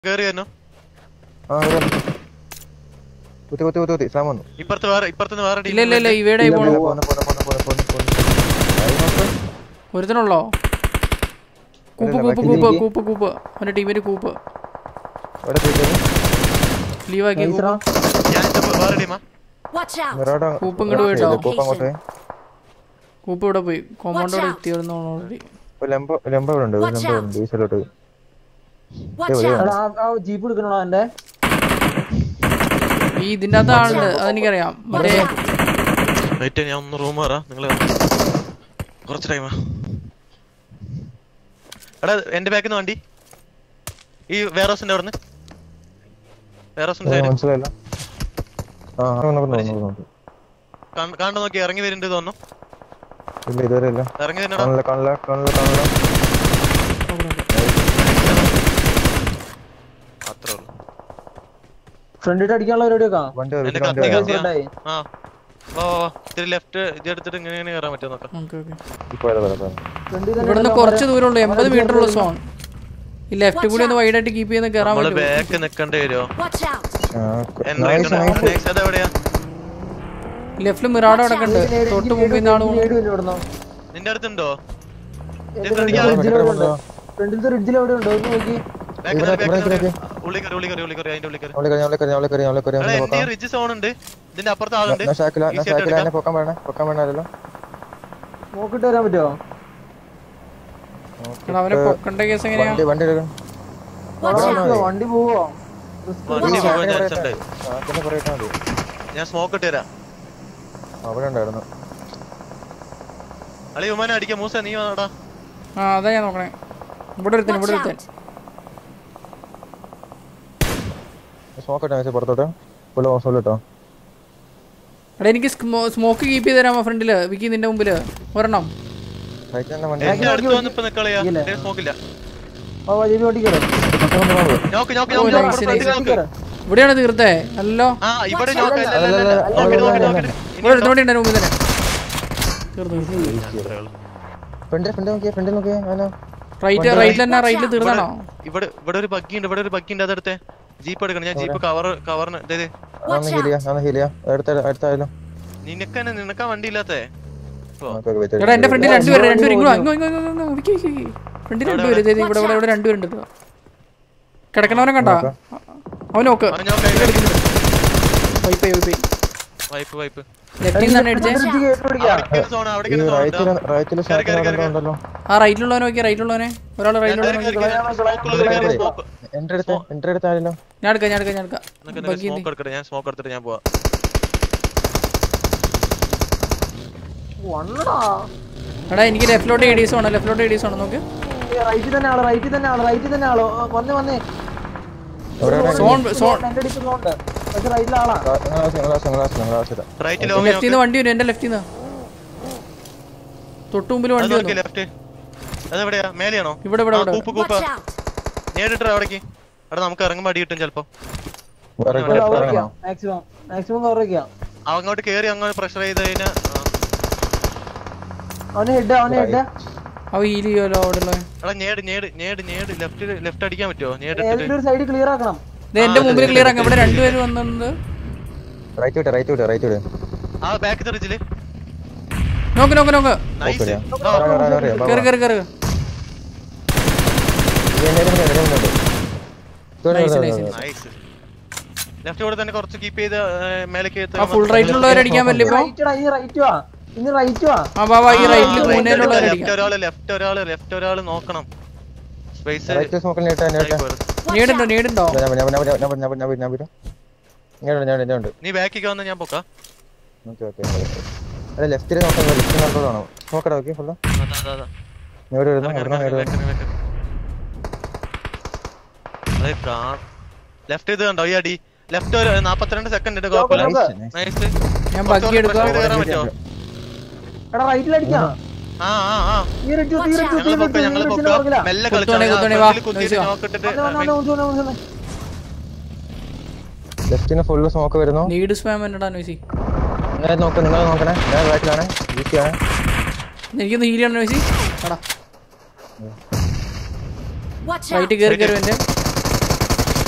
കേറി വരുന്നു ആ ഇവിടെ വന്നു. കുത്തി കുത്തി കുത്തി കുത്തി സ്ലാം വന്നു ഇപ്പുറത്ത് വേറെ ഇപ്പുറത്തുനിന്ന് വേറെ ഇല്ല ഇല്ല ഇല്ല ഇവിടെ ഇല്ല, പോണു പോന്ന്, പോന്ന്, പോന്ന്, പോന്ന്, പോന്ന്, പോന്ന്. ആയി നോക്ക്. ഒരുത്തനുള്ളോ കൂപ്പ് ഇല്ല, കൂപ്പ് ബാക്കി കൂപ്പ് ഇരിക്ക്. കൂപ്പ് കൂപ്പ് അവന്റെ ടീമിന് കൂപ്പ് ഇവിടെ പോയിട്ട് ലീവാക്കി നൈസറാ. ഞാൻ ഇപ്പൊ വേറെ ടീമാ Watch out! മിറാടെ കൂപ്പ് ഇങ്ങോട്ട് പോയിട്ടോ ഇല്ല, കൂപ്പ് അങ്ങോട്ട് പോയി. കൂപ്പ് ഇവിടെ പോയി കോമ്പൗണ്ട് ഇവിടെ എത്തിയിരുന്നു ഓൾറെഡി ഒരു ലംബ ലംബ ഇവിടെ ഉണ്ട് ഒരു Watch ലംബ ഇവിടെ ഉണ്ട് ഈ സൈഡിലോട്ട് പോയി. Watch ഇവിടെ out! എടാ ആ- ആ ജീപ്പ് എടുക്കണോ എന്റെ ഈ ഇതിന്റെ അകത്ത് ആളുണ്ട് അതെനിക്കറിയാം മറ്റേ വെയിറ്റ് ഞാൻ ഒന്ന് റൂം കയറാ നിങ്ങള് കുറച്ച് ടൈമാ എടാ എന്റെ ബാക്കിൽ നിന്ന് വണ്ടി ഈ വേറോസിന്റെ അവിടെ നിന്ന് വേറോസിന്റെ ഏ, സൈഡ് മനസ്സിലായില്ല ആ ആ, വന്നു, വന്നു, വന്നു, വന്നു. കാണു നോക്കി ഇറങ്ങി വരുന്നുണ്ട് തോന്നുന്നു ഇല്ല ഇതുവരെ ഇല്ല ഇറങ്ങി വരുന്നടാ കാണില്ല കാണില്ല കാണില്ല കാണില്ല അത്രേ ഉള്ളൂ ഫ്രണ്ടിട്ട് അടിക്കാനുള്ള പരിപാടിയൊക്കെ വണ്ടി എന്റെ വീട്ടിൽ വണ്ടി കത്തി വരാം. കത്തിയാ ഉണ്ടായി. ആ വാ വാ വാ ഇത്തിരി ലെഫ്റ്റ് ഇത് എടുത്തിട്ട് ഇങ്ങനെ ഇങ്ങനെ കയറാൻ പറ്റുമോ നോക്കാം ഓക്കെ ഓക്കെ ഇപ്പൊ വരാം, വരാം, വരാം. ഫ്രണ്ടിൽ തന്നെ ഇവിടുന്ന് ഉണ്ടല്ലോ കുറച്ച് അവന്മാര്. ദൂരമുള്ളൂ എൺപത് മീറ്റർ ഉള്ള സോൺ ഈ ലെഫ്റ്റ് കൂടി ഒന്ന് വൈഡ് ആയിട്ട് കീപ്പ് ചെയ്യുന്ന കയറാൻ നമ്മള് പറ്റും ബാക്ക് നിക്കണ്ടേ വരുമോ Watch out! ആ, nice, nice. അതെവിടെയാ ലെഫ്റ്റിൽ മിറാഡോ കിടക്കുന്നുണ്ട് ഇതിന് ഏട് തൊട്ട് ഇതിന് മുമ്പിൽ ഏട് നിന്നാണ് ഇതിന് ഏട് വരും ഇവിടുന്ന്. നിന്റെ അടുത്തുണ്ടോ എന്റെ ഇത് ഫ്രണ്ടിലത്തെ അടിക്കാൻ റിഡ്ജിൽ എവിടെ ഉണ്ട്? ഫ്രണ്ടിലത്തെ റിഡ്ജിൽ എവിടെ ഉണ്ട് ഒന്ന് നോക്കി ബാക്ക് ഇവിടെ, ഇവിടെ, ഇവിടെ, ഇവിടെ. ഉള്ളി കയറി ഉള്ളി കയറി ഉള്ളി കയറി അതിന്റെ ഉള്ളി കയറി അവളെ കറി, അവളെ കറി, അവളെ കറി, അവളെ കറി, എടാ അവളെ എന്റെ പൊക്കാം. റിജ് സോൺ ഉണ്ട് ഇതിന്റെ അപ്പുറത്ത് ആളുണ്ട് ഞാൻ ഷാക്കില ഞാൻ Easy ആയിട്ട് ഷാക്കില എടുക്കാം. എന്നെ പൊക്കാൻ വേണേ പൊക്കാൻ വേണമല്ലോ നോക്കിട്ട് വരാൻ പറ്റുമോ എടാ, അവനെ പൊക്കണ്ട കേസ് എങ്ങനെയാ വണ്ടി വണ്ടി എടുക്കണം Watch out! നോക്കിയോ? വണ്ടി പോവോ വണ്ടി Watch out. പോകാൻ ചാൻസ് ഉണ്ട് ഷാക്കിനെ പറയട്ടാ മതി ഞാൻ സ്മോക്ക് ഇട്ട് തരാം അവിടെ ഉണ്ടായിരുന്നു അളി ഉമാനെ അടിക്കാം മൂസ നീ വാടാ ആ അതാ ഞാൻ നോക്കണേ ഇവിടെ ഒരുത്തൻ ഇവിടെ Watch ഒരുത്തൻ out! സ്മോക്ക് ഇട്ടാ വെച്ചാൽ പുറത്തോട്ട് ഫുള്ള് ഹോസ്റ്റൽ ഇട്ടോ എടാ എനിക്ക് സ്മോക്ക് കീപ്പ് ചെയ്ത് തരാമോ ഫ്രണ്ടില് വിക്കി നിന്റെ മുമ്പില് ഒരെണ്ണം റൈറ്റ് തന്നെ വണ്ടി എന്റെ അടുത്ത് വന്ന് ഇപ്പൊ നിക്കളയാ ഇല്ല. സ്മോക്ക് ഇല്ല ആ വണ്ടി വണ്ടി കയറി നോക്ക് നോക്ക് ഓ, നോക്ക് nice, നോക്ക് nice. നോക്ക് ഇവിടെയാണ് തീർത്തേ അല്ലോ ആ ഇവിടെ നോക്ക് അല്ല, അല്ല, അല്ല, അല്ല, അല്ല, നോക്കിട്ട്, അല്ല, നോക്കിട്ട്, അല്ല, നോക്കിട്ട്. ഇവിടെ ഒരുത്തോടെ ഉണ്ട് മുമ്പിൽ തന്നെ തീർന്നു അത്രേ ഉള്ളൂ. ഫ്രണ്ട് ഫ്രണ്ട് നോക്കിയേ ഫ്രണ്ട് നോക്കിയേ ആനോ റൈറ്റ് റൈറ്റിൽ തന്നെ റൈറ്റിൽ തീർന്നാണോ ഇവിടെ ഇവിടെ ഒരു ബഗ്ഗി ഉണ്ട് ഇവിടെ ഒരു ബഗ്ഗി ഉണ്ട് അതെടുത്തെ ജീപ്പ് എടുക്കണം ഞാൻ ജീപ്പ് കവർ കവറിന് ഇതേ അന്ന് ഹീലിയ അന്ന് ഹീലിയ അടുത്ത അടുത്തായാലും നിനക്കാണ് നിനക്കാ വണ്ടി ഇല്ലാത്തേ എടാ എന്റെ ഫ്രണ്ടിൽ രണ്ടുപേര് രണ്ടുപേരും ഇങ്ങോ ഇങ്ങോ ഇങ്ങോ ഇങ്ങോ, ഇങ്ങോ വിക്കി വിക്കി വിക്കി ഫ്രണ്ടിൽ രണ്ടുപേര് ദേ, ദേ, ഇവിടെ ഇവിടെ ഇവിടെ രണ്ടുപേരുണ്ട് ഇതാ. കിടക്കണവനെ കണ്ടാ അവൻ നോക്ക് അവൻ ഞാൻ കയ്യിൽ വൈപ്പ് വൈപ്പ് വൈപ്പ് വൈപ്പ് ലെഫ്റ്റിൽ നിന്നാണ് അടിച്ചേ റിഡ്ജ് കയറ്റി പിടിക്കാം അവിടേക്ക് സോണ ഈ അവിടേക്ക് സോണ റൈറ്റില് റൈറ്റില് കേറി, കേറി, ഷാക്കിന് കേറി. ഉണ്ടല്ലോ ആ റൈറ്റിലുള്ളവനെ നോക്കി റൈറ്റിലുള്ളവനെ ഒരാൾ റൈറ്റിലുള്ളവനെ നോക്കി എൻട്രി എടുത്ത് എൻട്രി എടുത്തായാലോ ഞാൻ എടുക്കാം ഞാൻ എടുക്കാം ഞാൻ എടുക്കാം ബഗ്ഗി സ്മോക്ക് എടുക്കട്ടെ ഞാൻ സ്മോക്ക് എടുത്തിട്ട് ഞാൻ പോവാ വണ്ണടാ എടാ എനിക്ക് ലെഫ്റ്റിലോട്ട് എഡീസ് വേണം ലെഫ്റ്റിലോട്ട് എഡീസ് വേണം നോക്ക് റൈറ്റിൽ തന്നെ ആള് റൈറ്റിൽ തന്നെ ആള് റൈറ്റിൽ തന്നെ ആള് ആ, വന്നേ വന്നേ സോൺ സോൺ എന്റെ അടിക്കുന്നുണ്ട് പക്ഷെ റൈറ്റിൽ ആളാ റൈറ്റ് ലെഫ്റ്റിൽ നിന്ന് വണ്ടി വരും എന്റെ ലെഫ്റ്റിൽ നിന്ന് തൊട്ട് മുമ്പിൽ വണ്ടി വന്നു ലെഫ്റ്റ് അതെവിടെയാ മേലെയാണോ ഇവിടെ ഇവിടെ ആ, ഇവിടെ കൂപ്പ് കൂപ്പ Watch out! നേരിട്ട് അവിടേക്ക് അവിടെ നമുക്ക് ഇറങ്ങുമ്പോ അടി കിട്ടും ചെലപ്പോ കവർ വയ്ക്കാം മാക്സിമം മാക്സിമം കവർ വയ്ക്കാം അവ അങ്ങോട്ട് കേറി അങ്ങോട്ട് പ്രഷർ ചെയ്ത് കഴിഞ്ഞാ ആ. അവന് ഹെഡ് അവന് ഹെഡ് അവ ഹീൽ ചെയ്യുമല്ലോ അവിടെ ഉള്ള എടാ നേട് നേട് നേട് നേട് ലെഫ്റ്റ് ലെഫ്റ്റ് അടിക്കാൻ പറ്റുമോ നേട് ഏതെങ്കിലും ഒരു സൈഡ് ക്ലിയർ ആക്കണം എന്റെ മുമ്പിൽ ക്ലിയർ ആക്കാം ഇവിടെ രണ്ടുപേര് വന്നിട്ടുണ്ട് റൈറ്റ് വിട്ട് റൈറ്റ് വിട്ട് റൈറ്റ് വിട്ട് ആ ബാക്ക് തെറിച്ചില് നോക്ക് നോക്ക് നോക്ക് നൈസ് കേറി കേറി കേറി നൈസ് നൈസ് നൈസ് ലെഫ്റ്റ് കൂടെ തന്നെ കുറച്ച് കീപ്പ് ചെയ്ത് ഏ, മേലേക്ക് ആ ഫുൾ റൈറ്റിലുള്ളവരെ അടിക്കാൻ പറ്റില്ല ഇപ്പൊ റൈറ്റ് ഇനി റൈറ്റ് വാ ഇനി റൈറ്റ് വാ ആ ബാബാ ഈ റൈറ്റിൽ മൂന്നേലുള്ളവരെ ലെഫ്റ്റ് അടിക്കാം ഒരാള് ലെഫ്റ്റ് ഒരാള് ലെഫ്റ്റ് ഒരാള് നോക്കണം സ്പേസ് റൈറ്റ് സ്മോക്കിൽ നീട്ടാ നീട്ടാ നീടുണ്ടോ നീടുണ്ടോ ഞാനുണ്ട് നീ ബാക്കിക്ക് വന്ന് ഞാൻ പൊക്കാം ഓക്കെ ഓക്കെ അതെ ലെഫ്റ്റിൽ നോക്കാം ലെഫ്റ്റ് കൺട്രോൾ ആണോ നോക്കടാ ഓക്കെ ഫുള്ള് അതാ അതാ അതാ നേട് വരുന്നു എവിടുന്നോ നേട് വരുന്നു ലെഫ്റ്റ് ഇത് കണ്ടോ ഈ അടി ലെഫ്റ്റ് ഒരു നാപ്പത്തിരണ്ട് സെക്കൻഡ് ഉണ്ട് കുഴപ്പമില്ല നൈസ് ഞാൻ ബഗ്ഗി എടുക്കാം കയറാൻ പറ്റുമോ എടാ റൈറ്റിൽ അടിക്കാം ആ ആ ആ ഈ റിഡ്ജ് ഈ റിഡ്ജ് ഈ ഞങ്ങള് പൊക്ക റിഡ്ജ് ഈ ഞങ്ങള് റിഡ്ജിന്റെ പൊക്ക പുറകിലാ മെല്ലെ കുത്തുവാണേ, കുത്തുവാണേ, വാ. നോക്കിക്കോ. നോക്കിട്ടിട്ട് വന്നേ വന്നേ വന്നേ വന്നേ വന്നേ ലെഫ്റ്റിന് ഫുള്ള് സ്മോക്ക് വരുന്നു നീഡ് സ്പാം എന്നടാ നോസി ഞാൻ നോക്ക് നിങ്ങൾ നോക്കണേ ഞാൻ റൈറ്റിലാണ് ഈസിയാണ് എനിക്കൊന്ന് ഹീൽ ചെയ്യണം നോസി എടാ Watch out! റൈറ്റ് കയറി കയറി എന്റെ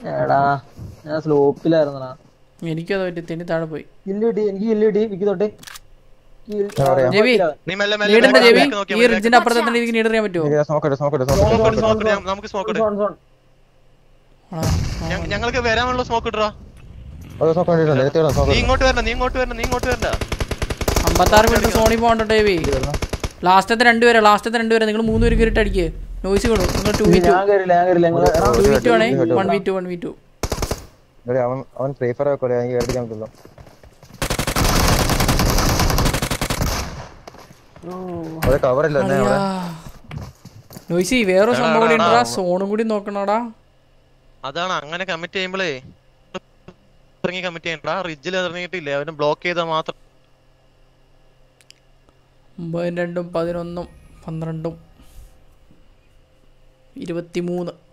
എടാ ഞാൻ സ്ലോപ്പിലായിരുന്നടാ എനിക്കും അത് പറ്റി തെന്നി താഴെ പോയി കില്ല് കിട്ടി എനിക്ക് കില്ല് കിട്ടി വിക്കി തൊട്ടേ ഞാൻ പറയാം. ജെബി നീ മെല്ലെ മെല്ലെ നീടുണ്ട back ജെബി back നോക്കിയാ ഈ മതി, back. റിഡ്ജിന്റെ അപ്പുറത്തെ തന്നെ എനിക്ക് നീട് അറിയാൻ പറ്റുമോ സ്മോക്ക് ഇട്ട് സ്മോക്ക് ഇട്ട് Smoke സ്മോക്ക് ഇട്, smoke ഇട്, ഞാൻ- നമുക്ക് സ്മോക്ക് ഇട് സോൺ സോൺ ഞ- ഞങ്ങൾക്ക് വരാനുള്ള സ്മോക്ക് ഇടറാ ഒരു സ്മോക്ക് വേണ്ടിയിട്ടുണ്ട് എത്തിയോ നീ സ്മോക്ക് ഇങ്ങോട്ട് വരണം നീ ഇങ്ങോട്ട് വരണം നീ ഇങ്ങോട്ട് വരണ്ട അമ്പത്താറ് മിനിറ്റ് സോണി പോകണ്ട ജെബി ലാസ്റ്റത്തെ രണ്ടുപേരെ ലാസ്റ്റത്തെ രണ്ടുപേരെ നിങ്ങൾ മൂന്ന് പേര് കയറിട്ട് അടിക്കുക നോയ്സ് കൊടും നിങ്ങൾ ടു വി ടു ഞാൻ കയറില്ല ഞാൻ കയറില്ല ഞങ്ങള് എടാ, ടു വി ടു ആണേ one V two one V two എടേ, അവൻ അവൻ ഫ്രീ ഫയർ വെക്കോലെ എനിക്ക് കേട്ടിക്കാൻ പറ്റില്ല അത് കവർ ഇല്ല എന്നെ അവിടെ നോയ്സി വേറെ സംഭവം കൂടി ഉണ്ടടാ സോണും കൂടി നോക്കണടാ അതാണ് അങ്ങനെ കമ്മിറ്റ് ചെയ്യുമ്പോഴേ ഇറങ്ങി കമ്മിറ്റ് ചെയ്യണ്ടാ റിഡ്ജിൽ ഇറങ്ങിയിട്ടില്ലേ അവന് ബ്ലോക്ക് ചെയ്താൽ മാത്രം ഒമ്പതും രണ്ടും പതിനൊന്നും പന്ത്രണ്ടും ഇരുപത്തിമൂന്ന്